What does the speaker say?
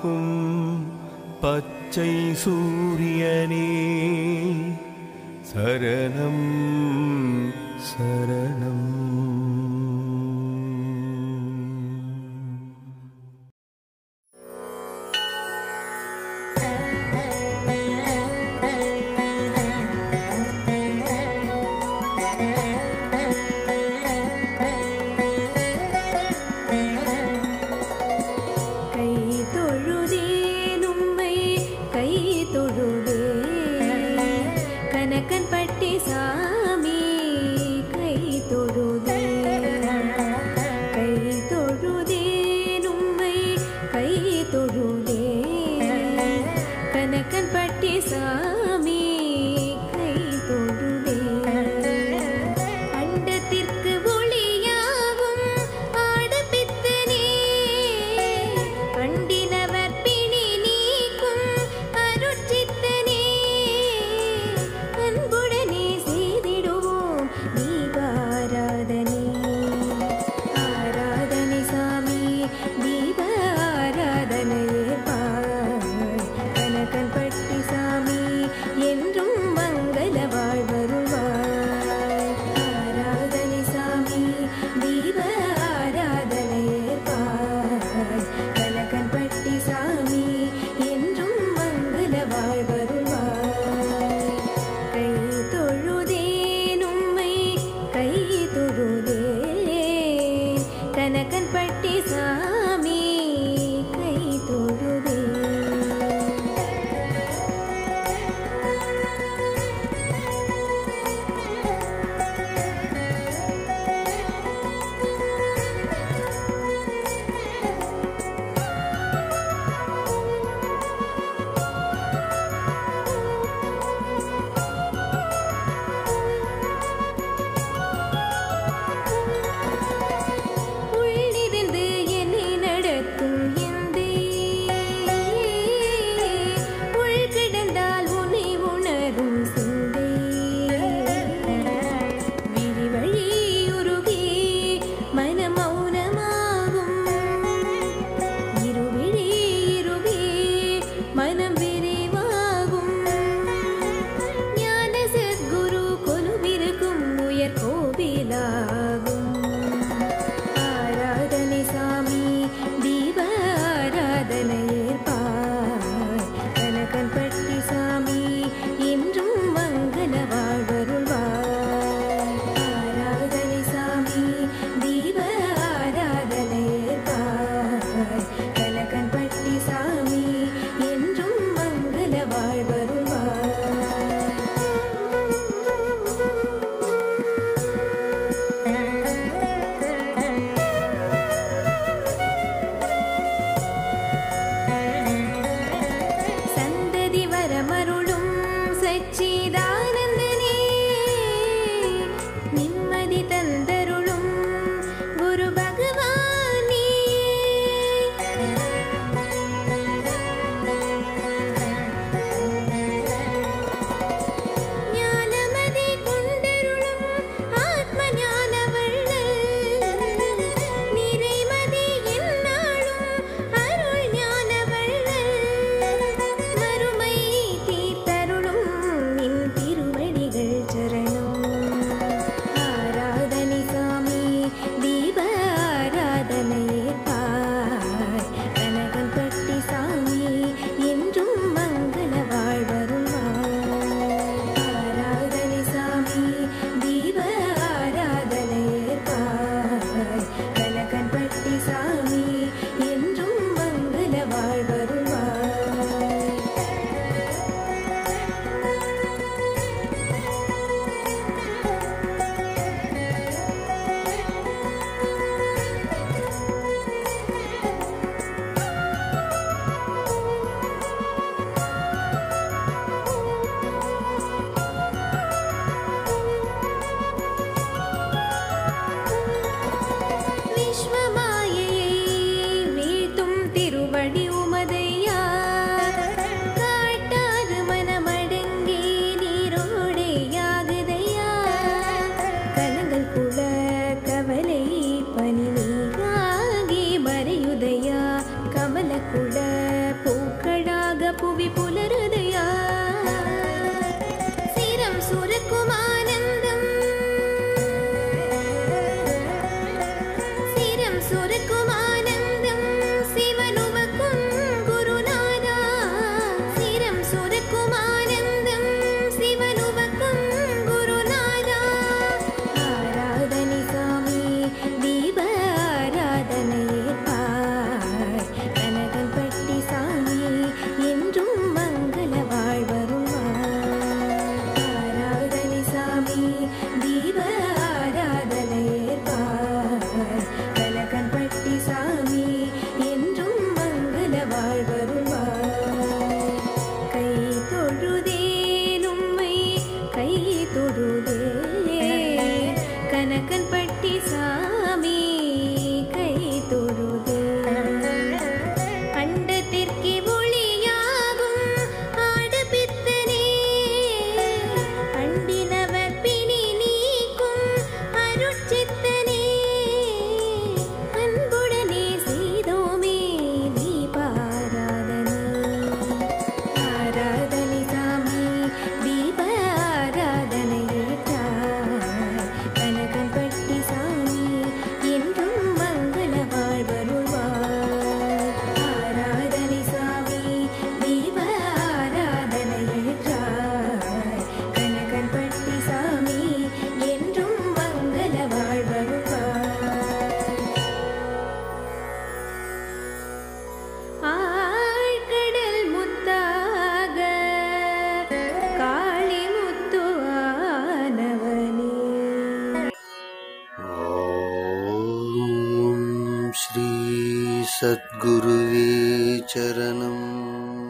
காக்கும் பச்சை சூரியனே சரணம் சரணம் கை தொழுதேன் உம்மை கை தொழுதே கனக்கன் பட்டி சாமி கை தொழுதே கை தொழுதேன் உம்மை கை தொழுதே கனக்கன் பட்டி சாமி கை தொழுதே அண்டத்திற்கு ஒளியாகும் ஆடப்பித்தனே அண்டினவர் பிணி நீக்கும் அருட்சித்தனே அன்புடனே செய்திடுவோம் தீபாராதனை ஆராதனை சாமி தீப ஆராதனையே பாய் கனகன் பட்டி சாமி என்றும் மங்கள வாழ்வருவாய் ஆராதனை சாமி தீப ஆராதனையே பாய் கனகன் பட்டி சாமி என்றும் மங்கள வாழ்வருவாய் கை தொழுதேன் உம்மை கை தொழுதேன் கனகன் பட்டி சாமி கை தொழுதேன் உள்ளிருந்து என்னை நடத்தும் எந்தே உள் கிடந்தால் உன்னை உணரும் சிந்தை விரிவழி உருகி மன மௌனமாகும் இருவிழி இருகி மனம் விரிவாகும் ஞான சத்குரு கொலுவிருக்கும் உயர் கோவிலாகும் ஆராதனை சாமி தீப ஆராதனை ஏற்பாய் கனகன் பட்டி சாமி என்றும் மங்கள வாழ்வருள்வாய் ஆராதனை சாமி தீப ஆராதனை ஏற்பாய் கனகன் பட்டி சாமி என்றும் மங்கள வாழ்வருள்வாய் சந்ததி வரமருளும் சச்சிதானந்தனே நிம்மதி தந்தருளும் குரு பகவானே ஞானமதி கொண்டருளும் ஆத்ம ஞான வள்ளல் நிறைமதி எந்நாளும் அருள் ஞான வள்ளல் மறுமை தீர்த்தருளும் நின் மலருதையா சிரம் சுரக்கும் ஆனந்தம் சிரம் சுரக்கும் ஆனந்தம் சிவனுவக்கும் குருநாதா சிரம் சுரக்கும் ஆனந்தம் சிவனுவக்கும் குருநாதா ஆராதனை சாமி தீப ஆராதனையே பாய் கனகன் பட்டி சாமி என்றும் மங்கள வாழ்வருள்வாய் ஆராதனை சாமி தீப ஆராதனையே பாய் கனகன் பட்டி சாமி என்றும் மங்கள வாழ்வருள்வாய் கை தொழுதேன் உம்மை கை தொழுதே கனகன் பட்டி சாமி கை தொழுதே அண்டத்திற்கே ஒளியாகும் ஆடபித்தனே அண்டினவர் பிணி நீக்கும் அருட்சித்தனே அன்புடனே செய்தோமே தீபாராதனை ஆராதனை சாமி தீப ஆராதனை ஏற்றாய் கனகம் பட்டி சாமி என்றும் மங்கள வாழ்வருள்வாய் ஆராதனை சாமி தீப ஆராதனை ஏற்றாய் கனகம் பட்டி சாமி என்றும் மங்கள வாழ்வருள்வாய் ஆழ்கடல் முத்தாக காளி முத்து ஆனவனே ॐ श्री सद्गुरुवे चरणम्